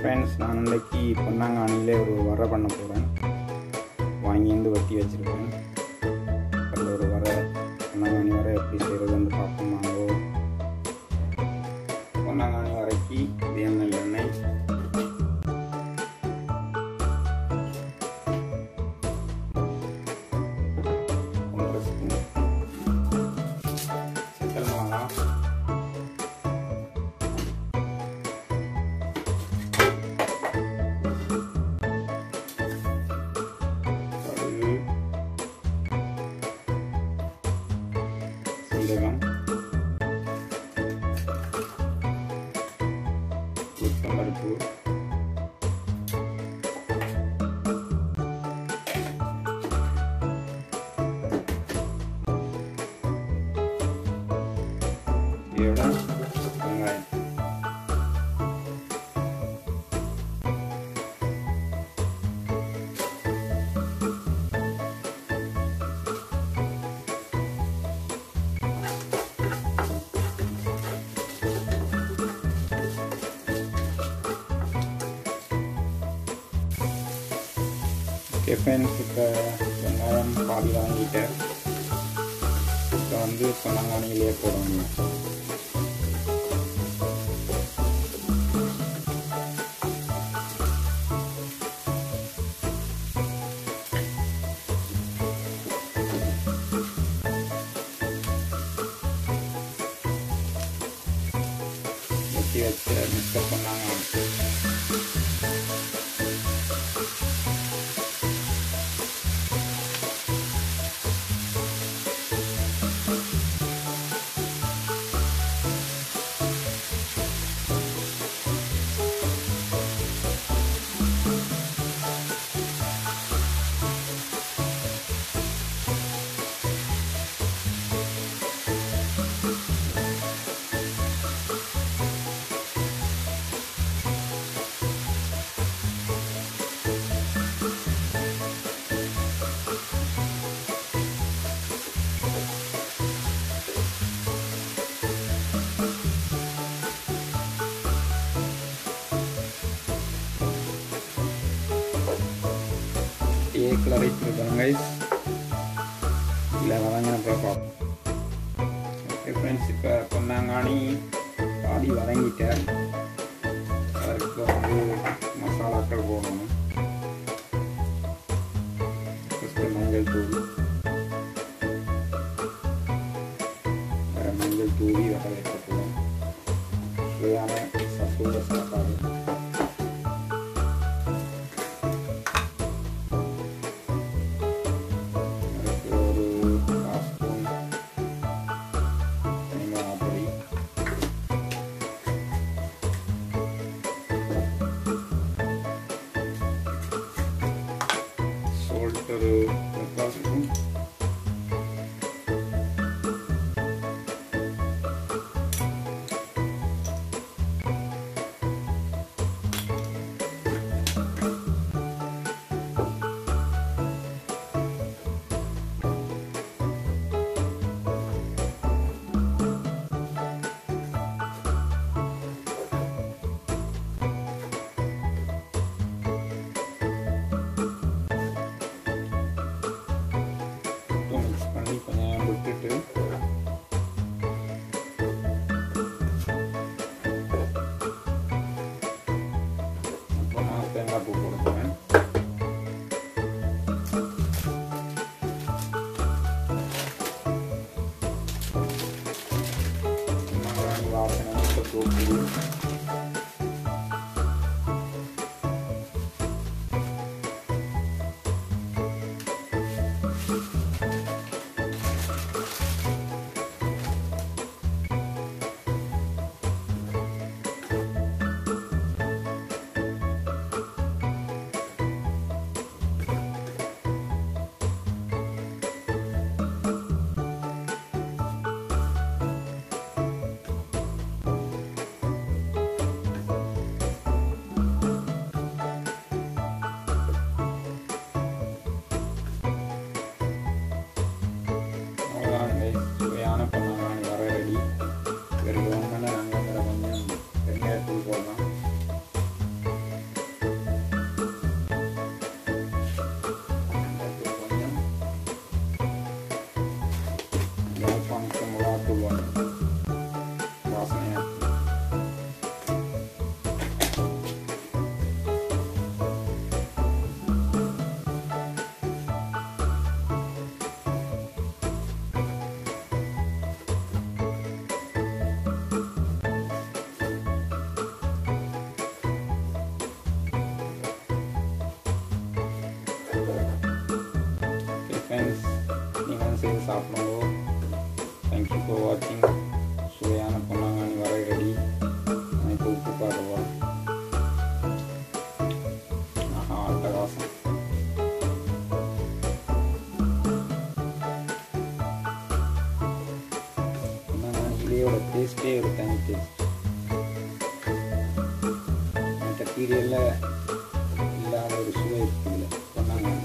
friends நான் இன்றைக்கி பொன்னாங்கானிலே ஒரு வர பண்ண போகிறேன் வாங்கியிருந்து வட்டி வச்சுருக்கேன் அதில் ஒரு வர பொன்னாங்கானி வர எப்படி செய்கிறதுன்னு பார்ப்போம் வாங்கோ பொன்னாங்கானி வரைக்கு இதே நல்லெண்ணெய் ஒன்றரை ஸ்பூன் சிக்கல் மிளகா கடுகு சீரகம் உளுத்தம்பருப்பு இதோட வெங்காயம் ஓகே ஃப்ரெண்ட்ஸ் இப்போ வெங்காயம் பாதி வாங்கிட்டேன் இப்போ வந்து பொன்னாங்கானியிலே போடணும் வெட்டி வச்ச மிக்சர் பண்ணாங்க டீ கலரை கொடுக்கணும் கைஸ் இல்லை வதங்கின பார்ப்போம் ஓகே ஃப்ரெண்ட்ஸ் இப்போ பொன்னாங்கானி பாதி வதங்கிட்டேன் அதற்கு வந்து மசாலாக்கள் போடணும் ஃபஸ்ட்டு மஞ்சள் தூள் வேறு மஞ்சள் தூவி வர வைக்கப்படும் சுவையான சத்துள்ள சாப்பாடு அதுக்கு ஒரு கால் ஸ்பூன் மிளகாய் பொடி சால்ட் ஒரு முக்கால் ஸ்பூன் மட்டும் மிக்ஸ் பண்ணி கொஞ்சம் நேரம் விட்டுட்டு அப்புறமா தேங்காய் பூ போட போகிறேன் வாசனை மட்டும் தூக்கி சாப்பிடுங்க தேங்க்யூ ஃபார் வாட்சிங் சுவையான பொன்னாங்கானி வர ரெடி நான் இப்போ உப்பு பார்க்கவா ஆஹா அட்டகாசம் பொன்னாங்கானிலேயோட டேஸ்ட்டே ஒரு தனி டேஸ்ட் மற்ற கீரையில் இல்லாத ஒரு சுவை இருக்குல்ல பொன்னாங்கானி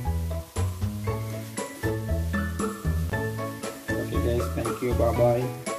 ஓகே கைஸ் தேங்க்யூ பாபாய்